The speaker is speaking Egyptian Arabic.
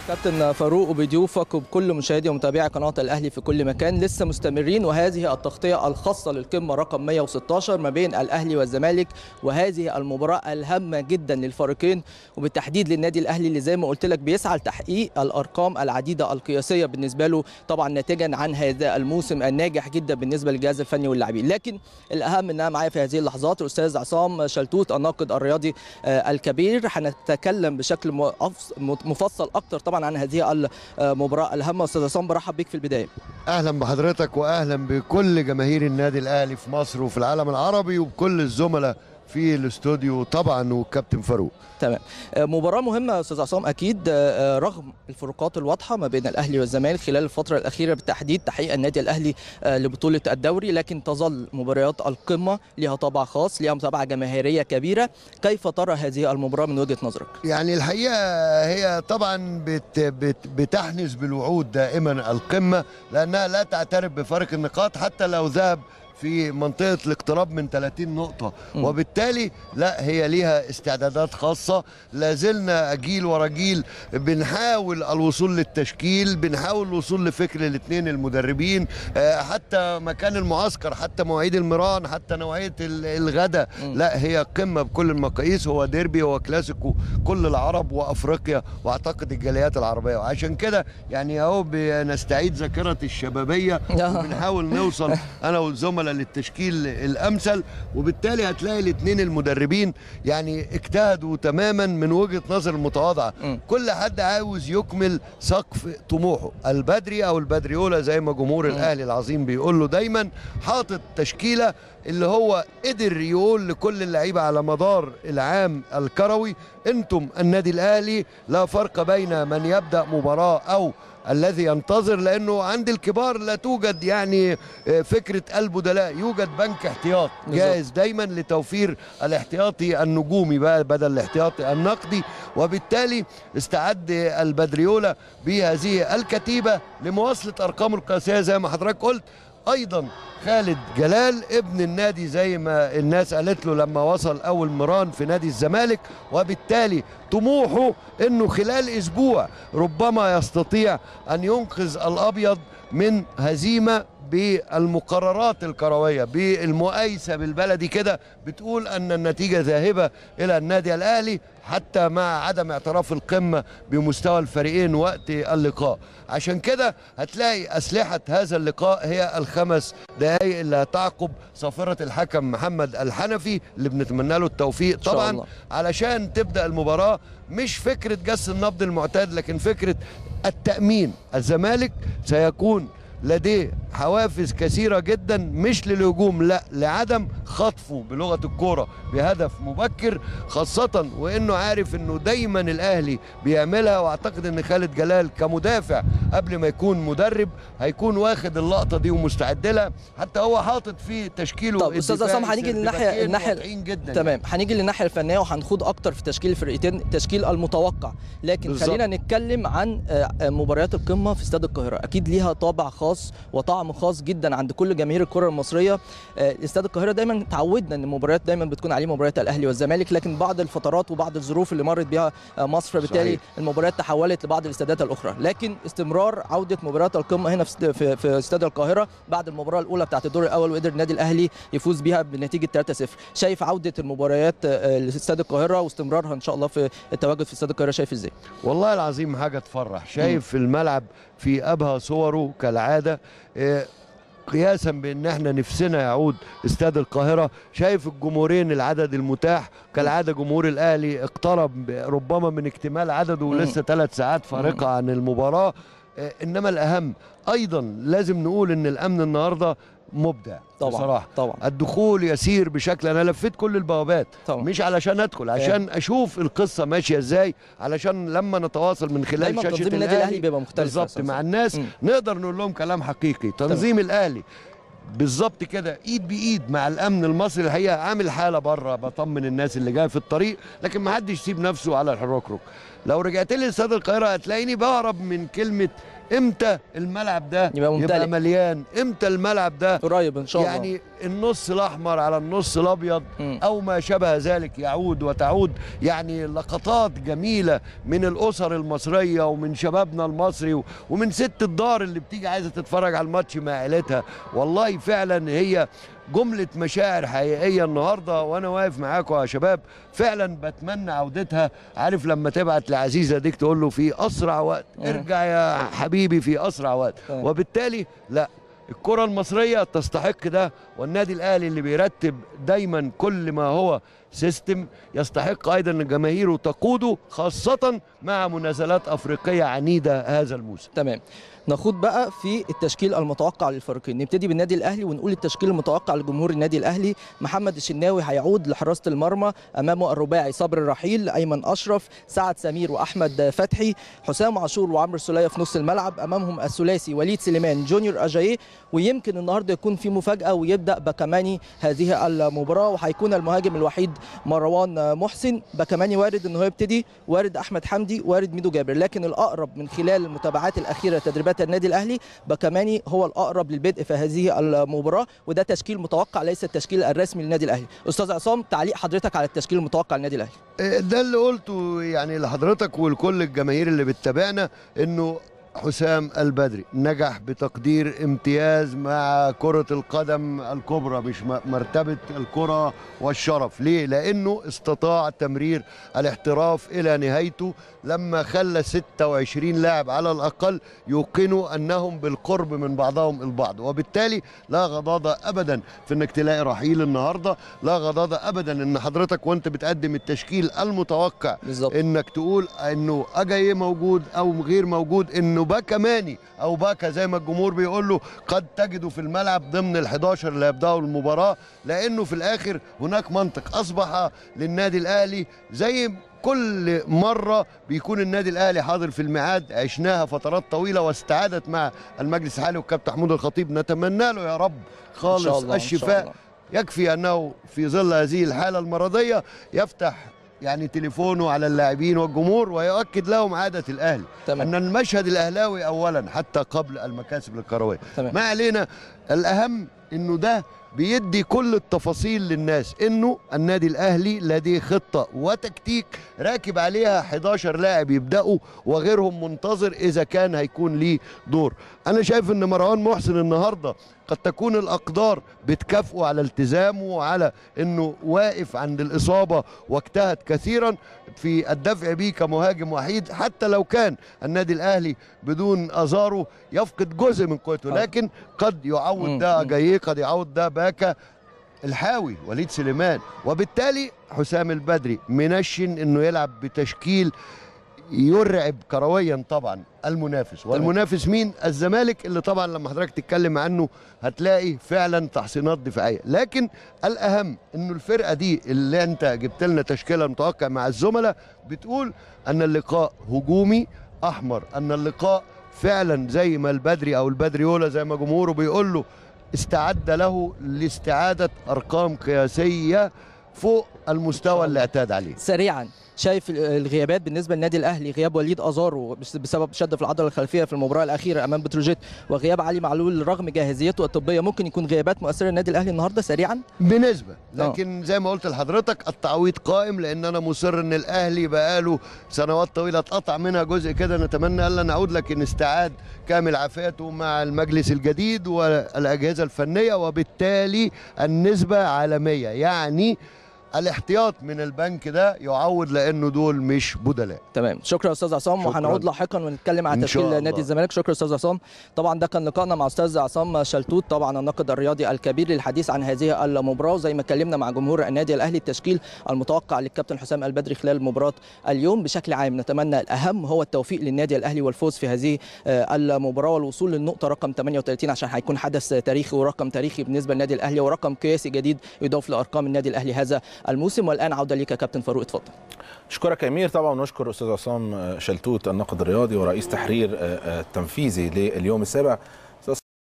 كابتن فاروق وبضيوفك وبكل مشاهدي ومتابعي قناه الاهلي في كل مكان لسه مستمرين وهذه التغطيه الخاصه للقمه رقم 116 ما بين الاهلي والزمالك وهذه المباراه الهامه جدا للفريقين وبالتحديد للنادي الاهلي اللي زي ما قلت لك بيسعى لتحقيق الارقام العديده القياسيه بالنسبه له طبعا ناتجا عن هذا الموسم الناجح جدا بالنسبه للجهاز الفني واللاعبين لكن الاهم انها معايا في هذه اللحظات الاستاذ عصام شلتوت الناقد الرياضي الكبير هنتكلم بشكل مفصل اكتر طبعا عن هذه المباراه الهامه استاذ عصام برحب بيك في البدايه اهلا بحضرتك واهلا بكل جماهير النادي الاهلي في مصر وفي العالم العربي وبكل الزملاء في الاستوديو طبعا والكابتن فاروق تمام مباراه مهمه استاذ عصام اكيد رغم الفروقات الواضحه ما بين الاهلي والزمالك خلال الفتره الاخيره بالتحديد تحقيق النادي الاهلي لبطوله الدوري لكن تظل مباريات القمه لها طابع خاص لها متابعه جماهيريه كبيره كيف ترى هذه المباراه من وجهه نظرك يعني الحقيقه هي طبعا بت بت بتحنس بالوعود دائما القمه لانها لا تعترف بفرق النقاط حتى لو ذهب في منطقة الاقتراب من 30 نقطة م. وبالتالي لا هي ليها استعدادات خاصة لازلنا جيل ورا جيل بنحاول الوصول للتشكيل بنحاول الوصول لفكر الاثنين المدربين حتى مكان المعسكر حتى مواعيد المران حتى نوعية الغداء لا هي قمة بكل المقاييس هو ديربي هو كلاسيكو كل العرب وأفريقيا وأعتقد الجاليات العربية وعشان كده يعني أهو بنستعيد ذاكرة الشبابية وبنحاول نوصل أنا والزملاء للتشكيل الامثل وبالتالي هتلاقي الاثنين المدربين يعني اجتهدوا تماما من وجهه نظر المتواضعه كل حد عاوز يكمل سقف طموحه البدري او البدريولا زي ما جمهور الاهلي العظيم بيقول له دايما حاطط تشكيله اللي هو قدر يقول لكل اللعيبه على مدار العام الكروي انتم النادي الاهلي لا فرق بين من يبدا مباراه او الذي ينتظر لانه عند الكبار لا توجد يعني فكره البدلاء يوجد بنك احتياط جاهز دايما لتوفير الاحتياطي النجومي بقى بدل الاحتياطي النقدي وبالتالي استعد البدريولا بهذه الكتيبه لمواصله ارقامه القياسيه زي ما حضرتك قلت ايضا خالد جلال ابن النادي زي ما الناس قالت له لما وصل اول مران في نادي الزمالك وبالتالي طموحه انه خلال اسبوع ربما يستطيع ان ينقذ الابيض من هزيمه بالمقررات الكرويه بالمقايسه بالبلدي كده بتقول ان النتيجه ذاهبه الى النادي الاهلي حتى مع عدم اعتراف القمه بمستوى الفريقين وقت اللقاء عشان كده هتلاقي اسلحه هذا اللقاء هي الخمس دقائق اللي هتعقب صافره الحكم محمد الحنفي اللي بنتمنى له التوفيق طبعا الله. علشان تبدا المباراه مش فكره جس النبض المعتاد لكن فكره التامين الزمالك سيكون لديه حوافز كثيرة جدا مش للهجوم لا لعدم خطفه بلغة الكورة بهدف مبكر خاصة وانه عارف انه دايما الاهلي بيعملها واعتقد ان خالد جلال كمدافع قبل ما يكون مدرب هيكون واخد اللقطة دي ومستعد لها حتى هو حاطط في تشكيله طب استاذ عصام هنيجي للناحية الناحية جدا تمام هنيجي للناحية الفنية وهنخوض اكتر في تشكيل الفرقتين التشكيل المتوقع لكن بالزبط. خلينا نتكلم عن مباريات القمة في استاد القاهرة اكيد ليها طابع خاص وطعم خاص جدا عند كل جماهير الكره المصريه استاد القاهره دايما تعودنا ان المباريات دايما بتكون عليه مباريات الاهلي والزمالك لكن بعض الفترات وبعض الظروف اللي مرت بها مصر فبالتالي صحيح. المباريات تحولت لبعض الاستادات الاخرى لكن استمرار عوده مباريات القمه هنا في في استاد القاهره بعد المباراه الاولى بتاعت الدور الاول وقدر النادي الاهلي يفوز بها بنتيجه 3-0 شايف عوده المباريات لاستاد القاهره واستمرارها ان شاء الله في التواجد في استاد القاهره شايف ازاي والله العظيم حاجه تفرح شايف م. الملعب في ابهى صوره كالعاده قياسا بان احنا نفسنا يعود استاد القاهره شايف الجمهورين العدد المتاح كالعاده جمهور الاهلي اقترب ربما من اكتمال عدده ولسه ثلاث ساعات فارقه عن المباراه انما الاهم ايضا لازم نقول ان الامن النهارده مبدع طبعا بصراحه طبعا الدخول يسير بشكل انا لفيت كل البوابات طبعا. مش علشان ادخل عشان اشوف القصه ماشيه ازاي علشان لما نتواصل من خلال دايما شاشه تنظيم النادي الاهلي بيبقى مختلف بالظبط مع الناس م. نقدر نقول لهم كلام حقيقي تنظيم طبعا. الاهلي بالظبط كده ايد بايد مع الامن المصري الحقيقه عامل حاله بره بطمن الناس اللي جايه في الطريق لكن ما حدش يسيب نفسه على الحركرك لو رجعت لي استاد القاهره هتلاقيني بهرب من كلمه امتى الملعب ده يبقى, ممتلئ. يبقى مليان امتى الملعب ده قريب ان شاء الله يعني النص الاحمر على النص الابيض مم. او ما شابه ذلك يعود وتعود يعني لقطات جميله من الاسر المصريه ومن شبابنا المصري و- ومن ست الدار اللي بتيجي عايزه تتفرج على الماتش مع عيلتها والله فعلا هي جملة مشاعر حقيقية النهاردة وأنا واقف معاكم يا شباب فعلا بتمنى عودتها عارف لما تبعت لعزيزة ديك تقول له في أسرع وقت مم. ارجع يا حبيبي في أسرع وقت تمام. وبالتالي لا الكرة المصرية تستحق ده والنادي الأهلي اللي بيرتب دايما كل ما هو سيستم يستحق أيضا أن جماهيره تقوده خاصة مع منازلات أفريقية عنيدة هذا الموسم تمام نخوض بقى في التشكيل المتوقع للفريقين نبتدي بالنادي الاهلي ونقول التشكيل المتوقع لجمهور النادي الاهلي محمد الشناوي هيعود لحراسه المرمى امامه الرباعي صبري الرحيل ايمن اشرف سعد سمير واحمد فتحي حسام عاشور وعمرو السوليه في نص الملعب امامهم الثلاثي وليد سليمان جونيور اجاييه ويمكن النهارده يكون في مفاجاه ويبدا بكماني هذه المباراه وهيكون المهاجم الوحيد مروان محسن بكماني وارد ان هو يبتدي وارد احمد حمدي وارد ميدو جابر لكن الاقرب من خلال المتابعات الاخيره لتدريبات النادي الاهلي بكماني هو الاقرب للبدء في هذه المباراه وده تشكيل متوقع ليس التشكيل الرسمي للنادي الاهلي استاذ عصام تعليق حضرتك على التشكيل المتوقع للنادي الاهلي ده اللي قلته يعني لحضرتك ولكل الجماهير اللي بتتابعنا انه حسام البدري نجح بتقدير امتياز مع كرة القدم الكبرى مش م- مرتبة الكرة والشرف ليه؟ لأنه استطاع تمرير الاحتراف إلى نهايته لما خلى 26 لاعب على الأقل يوقنوا أنهم بالقرب من بعضهم البعض وبالتالي لا غضاضة أبدا في أنك تلاقي رحيل النهاردة لا غضاضة أبدا أن حضرتك وأنت بتقدم التشكيل المتوقع بالظبط انك تقول انه اجاي موجود او غير موجود انه باكا ماني او باكا زي ما الجمهور بيقول له قد تجده في الملعب ضمن ال11 اللي هيبداوا المباراه لانه في الاخر هناك منطق اصبح للنادي الاهلي زي كل مرة بيكون النادي الأهلي حاضر في الميعاد عشناها فترات طويلة واستعادت مع المجلس الحالي والكابتن محمود الخطيب نتمنى له يا رب إن خالص شاء الله، إن شاء الشفاء الله. يكفي انه في ظل هذه الحاله المرضيه يفتح يعني تليفونه على اللاعبين والجمهور ويؤكد لهم عاده الاهلي تمام ان المشهد الاهلاوي اولا حتى قبل المكاسب الكرويه تمام ما علينا الاهم انه ده بيدي كل التفاصيل للناس انه النادي الاهلي لديه خطه وتكتيك راكب عليها 11 لاعب يبداوا وغيرهم منتظر اذا كان هيكون ليه دور انا شايف ان مروان محسن النهارده قد تكون الاقدار بتكافئه على التزامه وعلى انه واقف عند الاصابه واجتهد كثيرا في الدفع بيه كمهاجم وحيد حتى لو كان النادي الاهلي بدون ازارو يفقد جزء من قوته آه. لكن قد يعوض مم، ده مم. جاي قد يعوض ده باكا الحاوي وليد سليمان وبالتالي حسام البدري منشن انه يلعب بتشكيل يرعب كرويا طبعا المنافس والمنافس مين الزمالك اللي طبعا لما حضرتك تتكلم عنه هتلاقي فعلا تحصينات دفاعيه لكن الاهم انه الفرقه دي اللي انت جبت لنا تشكيله متوقع مع الزملاء بتقول ان اللقاء هجومي احمر ان اللقاء فعلا زي ما البدري او البدريولا زي ما جمهوره بيقول له استعد له لاستعاده ارقام قياسيه فوق المستوى اللي اعتاد عليه سريعا شايف الغيابات بالنسبه للنادي الاهلي غياب وليد ازارو بس- بسبب شد في العضله الخلفيه في المباراه الاخيره امام بتروجيت وغياب علي معلول رغم جاهزيته الطبيه ممكن يكون غيابات مؤثره للنادي الاهلي النهارده سريعا بنسبة لكن زي ما قلت لحضرتك التعويض قائم لان انا مصر ان الاهلي بقاله سنوات طويلة اتقطع منها جزء كده نتمنى الا نعود لكن استعاد كامل عافيته مع المجلس الجديد والاجهزة الفنية وبالتالي النسبة عالمية يعني الاحتياط من البنك ده يعوض لانه دول مش بدلاء تمام شكرا استاذ عصام شكراً. وهنعود لاحقا ونتكلم عن إن تشكيل شاء نادي الله. الزمالك شكرا استاذ عصام طبعا ده كان لقائنا مع استاذ عصام شلتوت طبعا الناقد الرياضي الكبير للحديث عن هذه المباراه وزي ما اتكلمنا مع جمهور النادي الاهلي التشكيل المتوقع للكابتن حسام البدري خلال مباراه اليوم بشكل عام نتمنى الاهم هو التوفيق للنادي الاهلي والفوز في هذه آه، المباراه والوصول للنقطه رقم 38 عشان هيكون حدث تاريخي ورقم تاريخي بالنسبه للنادي الاهلي ورقم قياسي جديد يضاف لارقام النادي الاهلي هذا الموسم والان عوده ليك يا كابتن فاروق اتفضل اشكرك يا امير طبعا ونشكر استاذ عصام شلتوت الناقد الرياضي ورئيس تحرير التنفيذي لليوم السابع